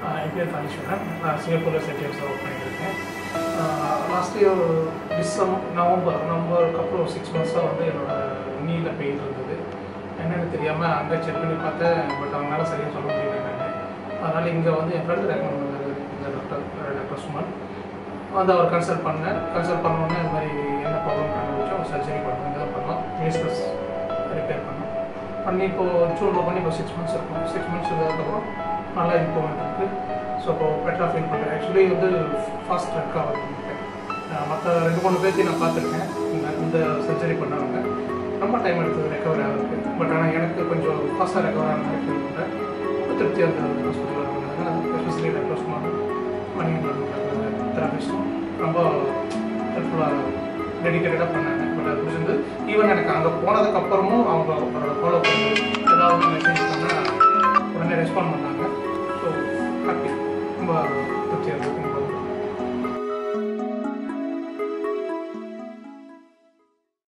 என் பேர் தனீஸ்வரன் நான் சிங்கப்பூரில் செட்டியர்ஸில் ஒர்க் பண்ணியிருக்கேன் லாஸ்ட் இயர் டிசம்பர் நவம்பர் நவம்பருக்கு அப்புறம் சிக்ஸ் மந்த்ஸாக வந்து என்னோட நீல பெயின் இருந்தது என்னென்னு தெரியாமல் அங்கே செக் பண்ணி பார்த்தேன் பட் அவங்களால சரியாக சொல்ல முடியல நான் அதனால் இங்கே வந்து என் ஃப்ரெண்டு ரெக்கமெண்ட் பண்ணாரு இந்த டாக்டர் டாக்டர் சுமன் வந்து அவர் கன்சல்ட் பண்ணேன் கன்சல்ட் பண்ணோன்னே இந்த மாதிரி என்ன ப்ராப்ளம் கண்டுபிடிச்சோம் சர்ஜரி பண்ணோம் தான் பண்ணோம் மினிஸ்டர்ஸ் ரிப்பேர் பண்ணோம் பண்ணி இப்போது ஜூனில் பண்ணி இப்போ சிக்ஸ் மந்த்ஸ் இருக்கும் சிக்ஸ் மந்த்ஸ் இருந்ததுக்கப்புறம் நல்லா இம்ப்ரூவ்மெண்ட் இருக்குது ஸோ இப்போ பெட்டராக ஃபீல் பண்ணுறேன் ஆக்சுவலி வந்து ஃபாஸ்ட் ரெக்கவர் பண்ணிட்டேன் மற்ற ரெண்டு மூணு பேர்த்தையும் நான் பார்த்துருக்கேன் இந்த இந்த சர்ஜரி பண்ணவங்க ரொம்ப டைம் எடுத்தது ரெக்கவர் ஆகுது பட் ஆனால் எனக்கு கொஞ்சம் ஃபாஸ்ட்டாக ரெக்கவர் ஆன மாதிரி ஃபீல் பண்ணுறேன் ரொம்ப திருப்தியாக இருந்தது ஹாஸ்பிட்டலில் இருந்ததுனால எஸ்பெஷலி டாக்டர் சுமார் மணிகண்டன் தெரபிஸ்டும் ரொம்ப ஹெல்ப்ஃபுல்லாக டெடிக்கேட்டடாக பண்ணாங்க பட் அது பிடிச்சிருந்து ஈவன் எனக்கு அங்கே போனதுக்கு அப்புறமும் அவங்க அவங்களோட ஃபாலோ பண்ணி ஏதாவது மெசேஜ் பண்ணால் உடனே ரெஸ்பாண்ட் பண்ணாங்க ஸோ ஹாப்பி ரொம்ப திருப்தியாக இருந்தது